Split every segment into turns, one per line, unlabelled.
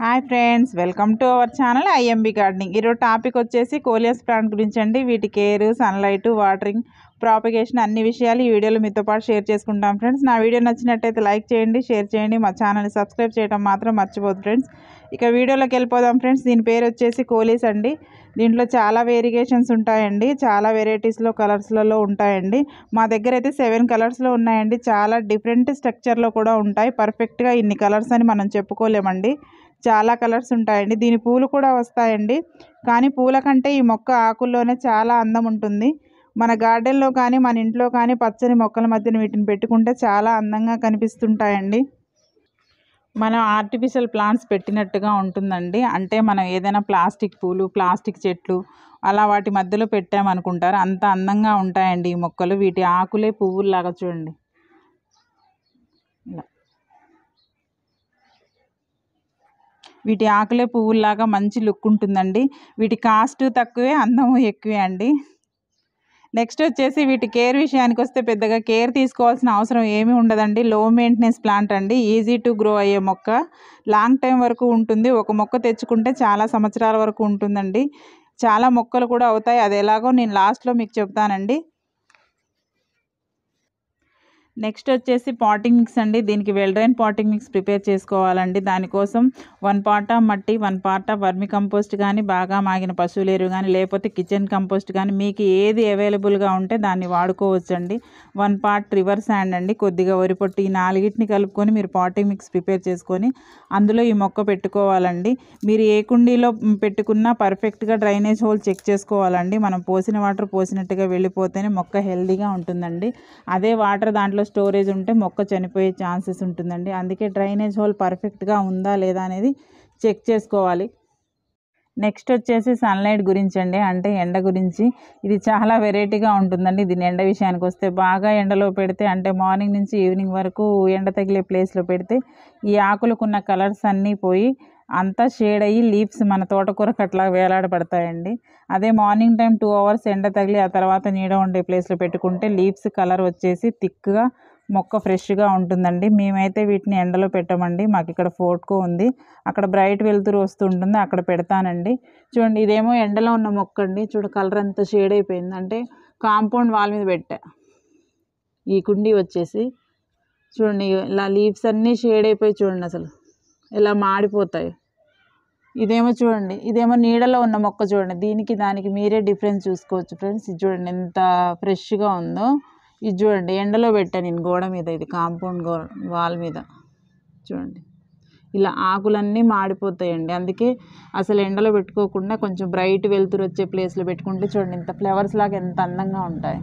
Hi friends welcome to our channel IMB gardening ఈరోజు topic వచ్చేసి coleus plant గురించి అండి వీటి కేర్ సన్లైట్ వాటరింగ్ ప్రాపగేషన్ అన్ని విషయాలు ఈ వీడియోలో మీతో పాటు షేర్ చేసుకుంటాం ఫ్రెండ్స్ నా వీడియో నచ్చినట్టయితే లైక్ చేయండి షేర్ చేయండి మా ఛానల్ని సబ్స్క్రైబ్ చేయడం మాత్రం మర్చిపోదు ఫ్రెండ్స్ ఇక వీడియోలోకి వెళ్ళిపోదాం ఫ్రెండ్స్ దీని పేరు వచ్చేసి కోలీస్ అండి దీంట్లో చాలా వేరియేషన్స్ ఉంటాయండి చాలా వెరైటీస్లో కలర్స్లలో ఉంటాయండి మా దగ్గర అయితే సెవెన్ కలర్స్లో ఉన్నాయండి చాలా డిఫరెంట్ స్ట్రక్చర్లో కూడా ఉంటాయి పర్ఫెక్ట్గా ఇన్ని కలర్స్ అని మనం చెప్పుకోలేమండి చాలా కలర్స్ ఉంటాయండి దీని పూలు కూడా వస్తాయండి కానీ పూల కంటే ఈ మొక్క ఆకుల్లోనే చాలా అందం ఉంటుంది మన గార్డెన్లో కానీ మన ఇంట్లో కానీ పచ్చని మొక్కల మధ్యన వీటిని పెట్టుకుంటే చాలా అందంగా కనిపిస్తుంటాయండి మనం ఆర్టిఫిషియల్ ప్లాంట్స్ పెట్టినట్టుగా ఉంటుందండి అంటే మనం ఏదైనా ప్లాస్టిక్ పూలు ప్లాస్టిక్ చెట్లు అలా వాటి మధ్యలో పెట్టామనుకుంటారు అంత అందంగా ఉంటాయండి ఈ మొక్కలు వీటి ఆకులే పువ్వుల్లాగా చూడండి ఇలా వీటి ఆకులే పువ్వుల్లాగా మంచి లుక్ ఉంటుందండి వీటి కాస్ట్ తక్కువే అందము ఎక్కువే అండి నెక్స్ట్ వచ్చేసి వీటి కేర్ విషయానికి వస్తే పెద్దగా కేర్ తీసుకోవాల్సిన అవసరం ఏమీ ఉండదండి లో మెయింటెనెన్స్ ప్లాంట్ అండి ఈజీ టు గ్రో అయ్యే మొక్క లాంగ్ టైం వరకు ఉంటుంది ఒక మొక్క తెచ్చుకుంటే చాలా సంవత్సరాల వరకు ఉంటుందండి చాలా మొక్కలు కూడా అవుతాయి అది ఎలాగో నేను లాస్ట్లో మీకు చెప్తానండి నెక్స్ట్ వచ్చేసి పాటింగ్ మిక్స్ అండి దీనికి వెల్డ్రైన్ పాటింగ్ మిక్స్ ప్రిపేర్ చేసుకోవాలండి దానికోసం వన్ పార్ట్ ఆఫ్ మట్టి one part of vermicompost కానీ బాగా మాగిన పశువుల ఎరువు కానీ లేకపోతే కిచెన్ కంపోస్ట్ కానీ మీకు ఏది అవైలబుల్గా ఉంటే దాన్ని వాడుకోవచ్చండి వన్ పార్ట్ రివర్ శాండ్ అండి కొద్దిగా వరి పొట్టు ఈ నాలుగిటిని కలుపుకొని మీరు పాటింగ్ మిక్స్ ప్రిపేర్ చేసుకొని అందులో ఈ మొక్క పెట్టుకోవాలండి మీరు ఏ కుండీలో మ్, పెట్టుకున్నా పర్ఫెక్ట్గా డ్రైనేజ్ హోల్ చెక్ చేసుకోవాలండి మనం పోసిన వాటర్ పోసినట్టుగా వెళ్ళిపోతేనే మొక్క హెల్దీగా ఉంటుందండి అదే వాటర్ దాంట్లో స్టోరేజ్ ఉంటే మొక్క చనిపోయే ఛాన్సెస్ ఉంటుందండి అందుకే డ్రైనేజ్ హోల్ పర్ఫెక్ట్గా ఉందా లేదా అనేది చెక్ చేసుకోవాలి నెక్స్ట్ వచ్చేసి సన్లైట్ గురించి అండి అంటే ఎండ గురించి ఇది చాలా వెరైటీగా ఉంటుందండి దీని ఎండ విషయానికి వస్తే బాగా ఎండలో పెడితే అంటే మార్నింగ్ నుంచి ఈవినింగ్ వరకు ఎండ తగిలే ప్లేస్లో పెడితే ఈ ఆకులకున్న కలర్స్ అన్నీ పోయి అంతా షేడ్ అయ్యి లీవ్స్ మన తోటకూరకు అట్లా వేలాడబడతాయండి అదే మార్నింగ్ టైం టూ అవర్స్ ఎండ తగిలి ఆ తర్వాత నీడ ఉండే ప్లేస్లో పెట్టుకుంటే లీవ్స్ కలర్ వచ్చేసి థిక్గా మొక్క ఫ్రెష్గా ఉంటుందండి మేమైతే వీటిని ఎండలో పెట్టమండి మాకు ఇక్కడ ఫోర్ట్కో ఉంది అక్కడ బ్రైట్ వెలుతురు వస్తుంటుంది అక్కడ పెడతానండి చూడండి ఇదేమో ఎండలో ఉన్న మొక్క అండి చూడ కలర్ అంతా షేడ్ అయిపోయింది అంటే కాంపౌండ్ వాల్ మీద పెట్టా ఈ కుండీ వచ్చేసి చూడండి ఇలా లీవ్స్ అన్నీ షేడ్ అయిపోయి చూడండి అసలు ఇలా మాడిపోతాయి ఇదేమో చూడండి ఇదేమో నీడలో ఉన్న మొక్క చూడండి దీనికి దానికి మీరే డిఫరెన్స్ చూసుకోవచ్చు ఫ్రెండ్స్ ఇది చూడండి ఎంత ఫ్రెష్గా ఉందో ఇది చూడండి ఎండలో పెట్టాను నేను గోడ మీద ఇది కాంపౌండ్ గో వాల్ మీద చూడండి ఇలా ఆకులన్నీ మాడిపోతాయండి అందుకే అసలు ఎండలో పెట్టుకోకుండా కొంచెం బ్రైట్ వెలుతురు వచ్చే ప్లేస్లో పెట్టుకుంటే చూడండి ఇంత ఫ్లవర్స్ లాగా ఎంత అందంగా ఉంటాయి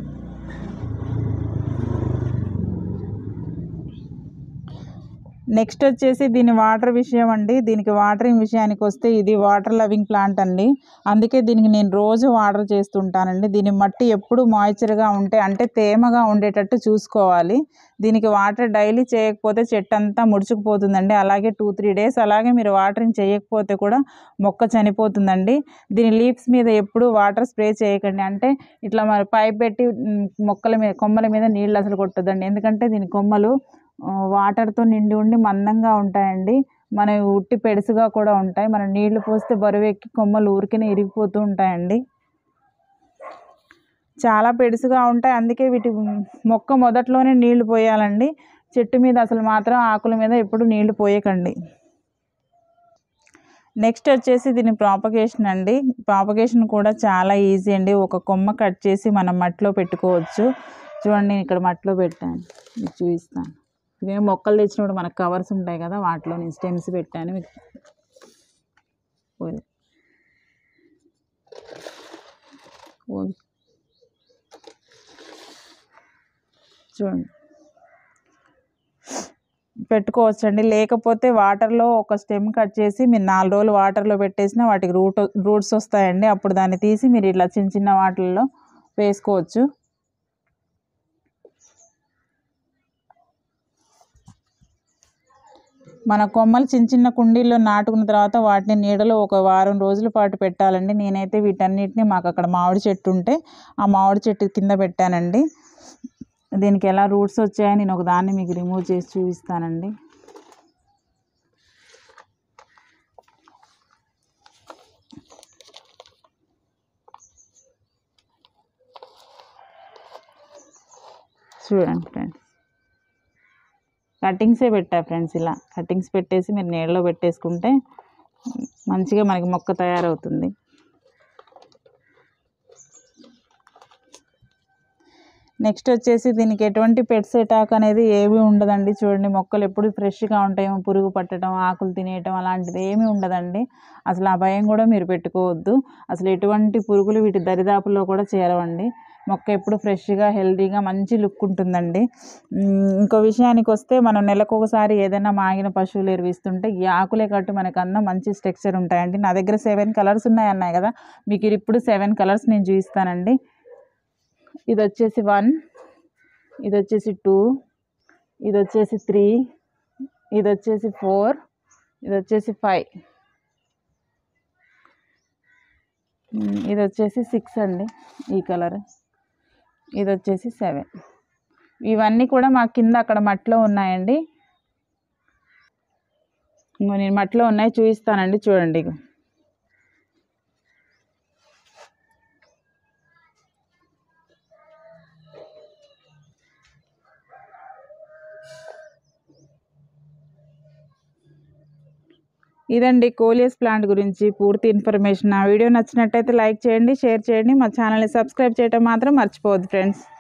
నెక్స్ట్ వచ్చేసి దీని వాటర్ విషయం అండి దీనికి వాటరింగ్ విషయానికి వస్తే ఇది వాటర్ లవింగ్ ప్లాంట్ అండి అందుకే దీనికి నేను రోజు వాటర్ చేస్తుంటానండి దీని మట్టి ఎప్పుడు మాయిశ్చర్గా ఉంటే అంటే తేమగా ఉండేటట్టు చూసుకోవాలి దీనికి వాటర్ డైలీ చేయకపోతే చెట్టు అంతా ముడుచుకుపోతుందండి అలాగే టూ త్రీ డేస్ అలాగే మీరు వాటరింగ్ చేయకపోతే కూడా మొక్క చనిపోతుందండి దీని లీవ్స్ మీద ఎప్పుడు వాటర్ స్ప్రే చేయకండి అంటే ఇట్లా మరి పైప్ పెట్టి మ్, మొక్కల మీద కొమ్మల మీద నీళ్ళు అసలు కొట్టదండి ఎందుకంటే దీని కొమ్మలు ఆ, వాటర్తో నిండి ఉండి మందంగా ఉంటాయండి మన ఉట్టి పెడుసుగా కూడా ఉంటాయి మనం నీళ్లు పోస్తే బరువు ఎక్కి కొమ్మలు ఊరికనే ఇరిగిపోతూ ఉంటాయండి చాలా పెడుసుగా ఉంటాయి అందుకే వీటి మొక్క మొదట్లోనే నీళ్లు పోయాలండి చెట్టు మీద అసలు మాత్రం ఆకుల మీద ఎప్పుడు నీళ్లు పోయకండి నెక్స్ట్ వచ్చేసి దీని ప్రాపగేషన్ అండి ప్రాపగేషన్ కూడా చాలా ఈజీ అండి ఒక కొమ్మ కట్ చేసి మనం మట్టిలో పెట్టుకోవచ్చు చూడండి నేను ఇక్కడ మట్టిలో పెట్టాను మీకు చూపిస్తాను ఇవేమో మొక్కలు తెచ్చినప్పుడు మనకు కవర్స్ ఉంటాయి కదా వాటిలో నేను స్టెమ్స్ పెట్టాను మీకు పోయి. పోయి. చూడండి పెట్టుకోవచ్చండి లేకపోతే వాటర్లో ఒక స్టెమ్ కట్ చేసి మీరు నాలుగు రోజులు వాటర్లో పెట్టేసినా వాటికి రూట్ రూట్స్ వస్తాయండి అప్పుడు దాన్ని తీసి మీరు ఇట్లా చిన్న చిన్న వాటిల్లో వేసుకోవచ్చు మన కొమ్మలు చిన్న చిన్న కుండీల్లో నాటుకున్న తర్వాత వాటిని నీడలో ఒక వారం రోజుల పాటు పెట్టాలండి నేనైతే వీటన్నిటిని మాకు అక్కడ మామిడి చెట్టు ఉంటే ఆ మామిడి చెట్టు కింద పెట్టానండి దీనికి ఎలా రూట్స్ వచ్చాయో నేను ఒక దాన్ని మీకు రిమూవ్ చేసి చూపిస్తానండి చూడండి ఫ్రెండ్స్ కటింగ్సే పెట్టా ఫ్రెండ్స్ ఇలా కటింగ్స్ పెట్టేసి మీరు నీళ్ళలో పెట్టేసుకుంటే మంచిగా మనకి మొక్క తయారవుతుంది నెక్స్ట్ వచ్చేసి దీనికి ఎటువంటి పెట్స్ అటాక్ అనేది ఏమీ ఉండదండి చూడండి మొక్కలు ఎప్పుడు ఫ్రెష్గా ఉంటాయేమో పురుగు పట్టడం ఆకులు తినేయటం అలాంటిది ఏమీ ఉండదండి అసలు ఆ భయం కూడా మీరు పెట్టుకోవద్దు అసలు ఎటువంటి పురుగులు వీటి దరిదాపుల్లో కూడా చేరవండి మొక్క ఎప్పుడు ఫ్రెష్గా హెల్తీగా మంచి లుక్ ఉంటుందండి ఉమ్, ఇంకో విషయానికి వస్తే మనం నెలకు ఒకసారి ఏదైనా మాగిన పశువులు ఎరువిస్తుంటే ఈ ఆకులే కట్టు మనకు అన్న మంచి స్ట్రక్చర్ ఉంటాయండి నా దగ్గర సెవెన్ కలర్స్ ఉన్నాయి అన్నాయి కదా మీకు ఇప్పుడు సెవెన్ కలర్స్ నేను చూపిస్తానండి ఇది వచ్చేసి వన్ ఇది వచ్చేసి టూ ఇది వచ్చేసి త్రీ ఇది వచ్చేసి ఫోర్ ఇది వచ్చేసి ఫైవ్ ఇది వచ్చేసి సిక్స్ అండి ఈ కలర్ ఇది వచ్చేసి సెవెన్ ఇవన్నీ కూడా మా కింద అక్కడ మట్టిలో ఉన్నాయండి ఇంగో నేను మట్టిలో ఉన్నాయి చూపిస్తానండి చూడండి ఇగో. ఇదండి కోలియస్ ప్లాంట్ గురించి పూర్తి ఇన్ఫర్మేషన్ ఆ వీడియో నచ్చినట్టయితే లైక్ చేయండి షేర్ చేయండి మా ఛానల్ని సబ్స్క్రైబ్ చేయడం మాత్రం మర్చిపోవద్దు ఫ్రెండ్స్